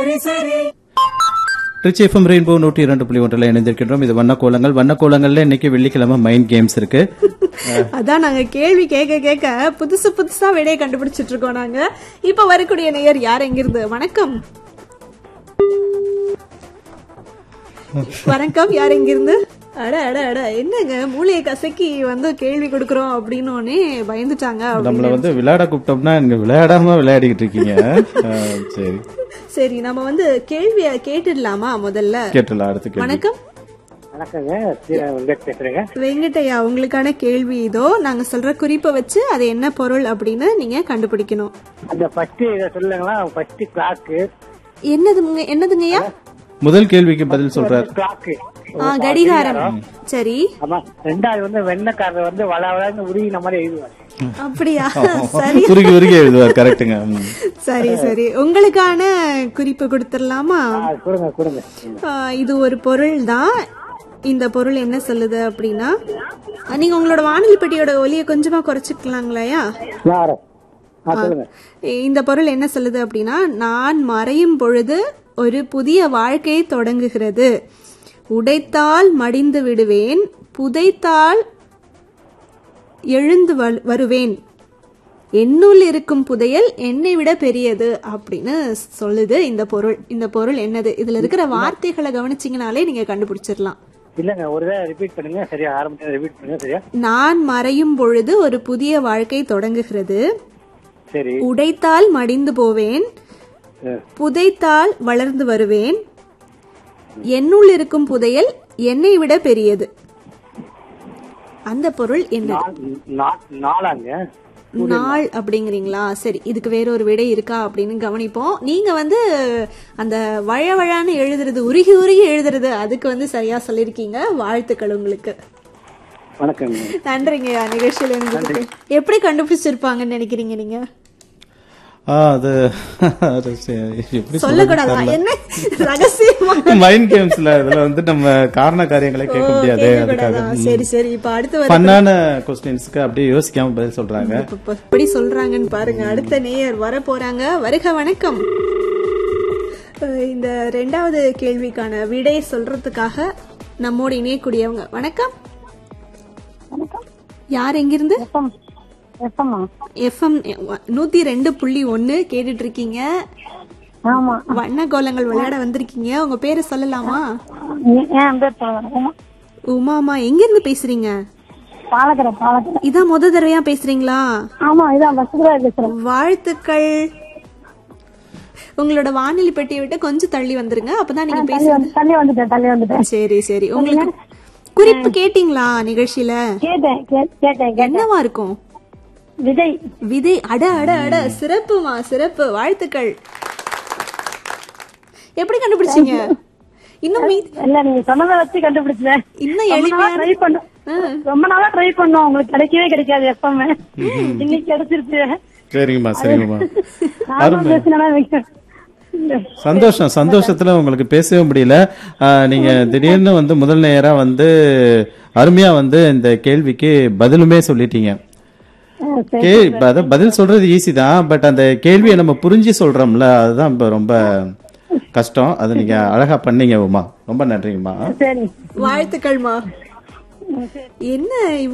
Rich FM rainbow நூற்றி இரண்டு புள்ளி ஒன்றில் இணைந்திருக்கின்றோம் இது வண்ண கோலங்கள் வண்ண கோலங்கள்ல இன்னைக்கு வெள்ளிக்கிழமை மைண்ட் கேம்ஸ் இருக்கு அதான் நாங்க கேள்வி கேட்க கேட்க புதுசு புதுசா விடையை கண்டுபிடிச்சிட்டு இருக்கோம் நாங்க இப்ப வரக்கூடிய நேயர் யார் எங்கிருந்து வணக்கம் வணக்கம் யார் எங்கிருந்து அட அட அட என்னங்க மூளையை கசக்கி வந்து கேள்வி கொடுக்கறோம் அப்படின்னோடனே பயந்துட்டாங்க நம்மள அப்படின்னு வந்து விளையாட கூப்பிட்டோம்னா இங்க விளையாடாம விளையாடிக்கிட்டு இருக்கீங்க ஆ, சரி சரி நம்ம வந்து கேள்விய கேட்டுடலாமா முதல்ல கேட்டலாம் அடுத்த கேள்வி வணக்கம் வணக்கங்க சி- வெங்கட் பேசுறேங்க வெங்கட்டையா உங்களுக்கான கேள்வி இதோ நாங்க சொல்ற குறிப்பை வச்சு அது என்ன பொருள் அப்படின்னு நீங்க கண்டுபிடிக்கணும் அந்த ஃபர்ஸ்ட் இதை சொல்லுங்களா ஃபர்ஸ்ட் கிளாக்கு என்னதுங்க என்னதுங்கய்யா முதல் கேள்விக்கு பதில் சொல்றார் கிளாக்கு ஆ, கடிகாரம் சரி ஆமா ரெண்டாவது வந்து வெண்ணக்காரர் வந்து வள வளன்னு உருகின மாதிரி எழுதுவார் அப்படியா சரி உருகி உருகி எழுதுவார் கரெக்டுங்க ம். சரி சரி உங்களுக்கான குறிப்பு கொடுத்துடலாமா ஆ, கொடுங்க கொடுங்க ஆ, இது ஒரு பொருள் தான் இந்த பொருள் என்ன சொல்லுது அப்படின்னா ஆ, நீங்க உங்களோட வானொலி பெட்டியோட ஒலியை கொஞ்சமா குறைச்சிக்கலாங்களையா யாரும் ஆ சொல்லுங்க இந்த பொருள் என்ன சொல்லுது அப்படின்னா நான் மறையும் பொழுது ஒரு புதிய வாழ்க்கை தொடங்குகிறது உடைத்தால் மடிந்து விடுவேன் புதைத்தால் எழுந்து வ- வருவேன் என்னுள் இருக்கும் புதையல் என்னை விட பெரியது அப்படின்னு சொல்லுது இந்த பொருள் இந்த பொருள் என்னது இதுல இருக்கிற வார்த்தைகளை கவனிச்சீங்கனாலே நீங்க கண்டுபிடிச்சிடலாம் இல்லங்க ஒரு தடவை ரிப்பீட் பண்ணுங்க சரியா ஆரம்பிச்சு ரிப்பீட் பண்ணுங்க சரியா நான் மறையும் பொழுது ஒரு புதிய வாழ்க்கை தொடங்குகிறது சரி உடைத்தால் மடிந்து போவேன் ஆ, புதைத்தால் வளர்ந்து வருவேன் என்னுள் இருக்கும் புதையல் என்னை விட பெரியது அந்த பொருள் என்ன நா- நா- நாலாங்க நாள் அப்படிங்கிறீங்களா சரி இதுக்கு வேற ஒரு விடை இருக்கா அப்படின்னு கவனிப்போம் நீங்க வந்து அந்த வழவழான்னு எழுதுறது உருகி உருகி எழுதுறது அதுக்கு வந்து சரியா சொல்லிருக்கீங்க வாழ்த்துக்கள் உங்களுக்கு வணக்கங்க நன்றிங்க நிகழ்ச்சியில இருந்து எப்படி கண்டுபிடிச்சிருப்பாங்கன்னு நினைக்கிறீங்க நீங்க ஆ, அது அது சரி, எப்படி சொல்லக்கூடாதா என்ன ரகசியமா மைண்ட் கேம்ஸ்ல இதுல வந்து நம்ம காரண காரியங்களை கேட்க முடியாது கேட்கக்கூடாதா? அதுக்காக சரி சரி இப்ப அடுத்து வர ஃபன்னான கொஸ்டின்ஸ்க்கு அப்படியே யோசிக்காம பதில் சொல்றாங்க இப்ப- இப்ப எப்படி சொல்றாங்கன்னு பாருங்க அடுத்த நேயர் வர போறாங்க வருக வணக்கம் அஹ் இந்த ரெண்டாவது கேள்விக்கான விடை சொல்றதுக்காக நம்மோடு இணையக்கூடியவங்க வணக்கம் யார் எங்கிருந்து எப்பமா எஃப்எம் நூத்தி ரெண்டு புள்ளி ஒன்னு கேட்டுட்டு இருக்கீங்க ஆமா வண்ண கோலங்கள் விளையாட வந்திருக்கீங்க உங்க பேரு சொல்லலாமா ஏ- ஏன் பேர் சொல்லுங்க உமாமா எங்க இருந்து பேசுறீங்க பாலக்கரை பாலக்கரை இதான் முத தடவையா பேசுறீங்களா ஆமா இதான் பஸ்ஸுக்கு பேசுறேன் வாழ்த்துக்கள் உங்களோட வானொலி பெட்டியை விட்டு கொஞ்சம் தள்ளி வந்துருங்க அப்பதான் நீங்க தள்ளி பேசுறது வந்து தள்ளி வந்துட்டேன் தள்ளி வந்துட்டேன் சரி சரி உங்களுக்கு குறிப்பு கேட்டீங்களா நிகழ்ச்சியில கேட்டேன் கே- கேட்டேன் கேட்டேன் என்னவா இருக்கும் விஜய் விதை அட அட அட சிறப்புமா சிறப்பு வாழ்த்துக்கள் எப்படி கண்டுபிடிச்சீங்க இன்னும் மீ- இல்ல நீங்க சொன்னதை வச்சு கண்டுபிடிச்சேன் இன்னும் ரொம்ப நாளா எளிமையான ட்ரை பண்ண ரொம்ப நாளா ட்ரை பண்ணோம் உங்களுக்கு கிடைக்கவே கிடைக்காது எப்பவுமே இன்னைக்கு கிடைச்சிருச்சு சரிங்கம்மா சரிங்கம்மா நானும் பேசினா சந்தோஷம் சந்தோஷத்துல உங்களுக்கு பேசவே முடியல ஆ, நீங்க திடீர்னு வந்து முதல் நேரா வந்து அருமையா வந்து இந்த கேள்விக்கு பதிலுமே சொல்லிட்டீங்க கே அத பதில் சொல்றது ஈஸி தான் பட் அந்த கேள்வியை நம்ம புரிஞ்சு சொல்றோம்ல அதுதான் இப்ப ரொம்ப கஷ்டம் அதை நீங்க அழகா பண்ணீங்க உமா ரொம்ப நன்றிங்கம்மா சரி வாழ்த்துக்கள்மா என்ன